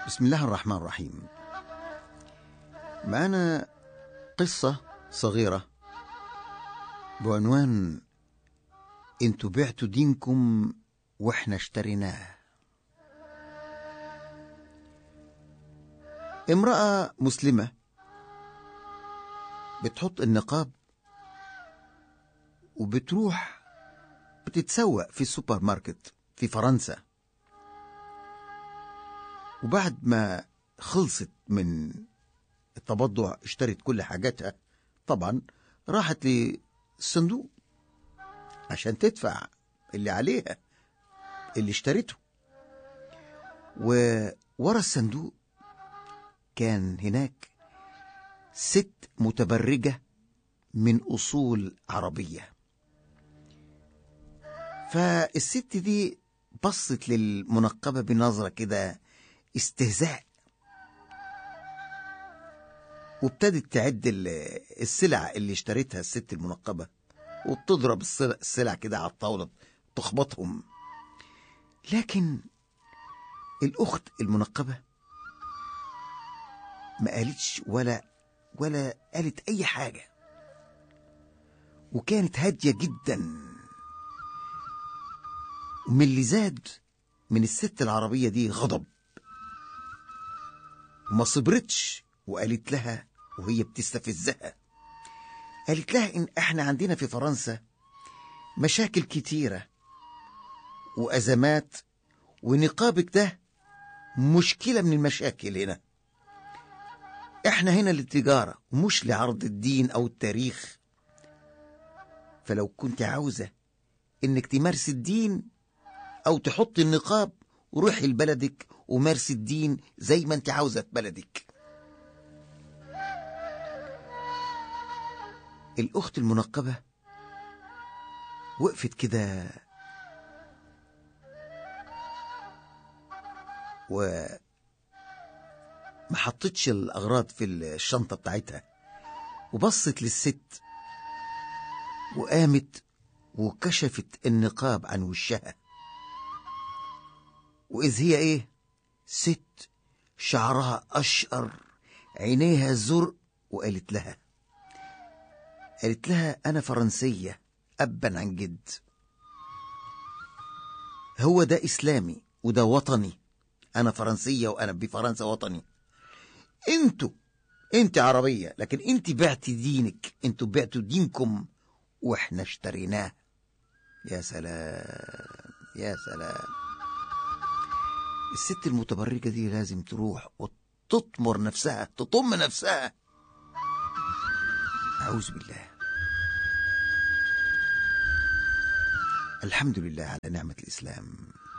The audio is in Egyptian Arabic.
بسم الله الرحمن الرحيم معنا قصة صغيرة بعنوان انتوا بعتوا دينكم واحنا اشتريناه امرأة مسلمة بتحط النقاب وبتروح بتتسوق في السوبر ماركت في فرنسا وبعد ما خلصت من التبضع اشترت كل حاجاتها طبعا راحت للصندوق عشان تدفع اللي عليها اللي اشترته وورا الصندوق كان هناك ست متبرجة من أصول عربية فالست دي بصت للمنقبة بنظرة كده استهزاء وابتدت تعد السلع اللي اشتريتها الست المنقبة وبتضرب السلع كده على الطاولة تخبطهم لكن الأخت المنقبة ما قالتش ولا ولا قالت أي حاجة وكانت هادية جدا ومن اللي زاد من الست العربية دي غضب وما صبرتش وقالت لها وهي بتستفزها قالت لها إن إحنا عندنا في فرنسا مشاكل كتيرة وأزمات ونقابك ده مشكلة من المشاكل هنا إحنا هنا للتجارة ومش لعرض الدين أو التاريخ فلو كنت عاوزة إنك تمارسي الدين أو تحطي النقاب وروحي لبلدك ومارسي الدين زي ما انت عاوزة في بلدك الأخت المنقبة وقفت كده و ما حطتش الأغراض في الشنطة بتاعتها وبصت للست وقامت وكشفت النقاب عن وشها وإذ هي إيه ست شعرها أشقر عينيها زرق وقالت لها قالت لها أنا فرنسية أبا عن جد هو ده إسلامي وده وطني أنا فرنسية وأنا بفرنسا وطني انتوا انت عربية لكن انت بعتي دينك انتوا بعتوا دينكم واحنا اشتريناه يا سلام يا سلام الست المتبرجة دي لازم تروح وتطمر نفسها تطم نفسها أعوذ بالله الحمد لله على نعمة الإسلام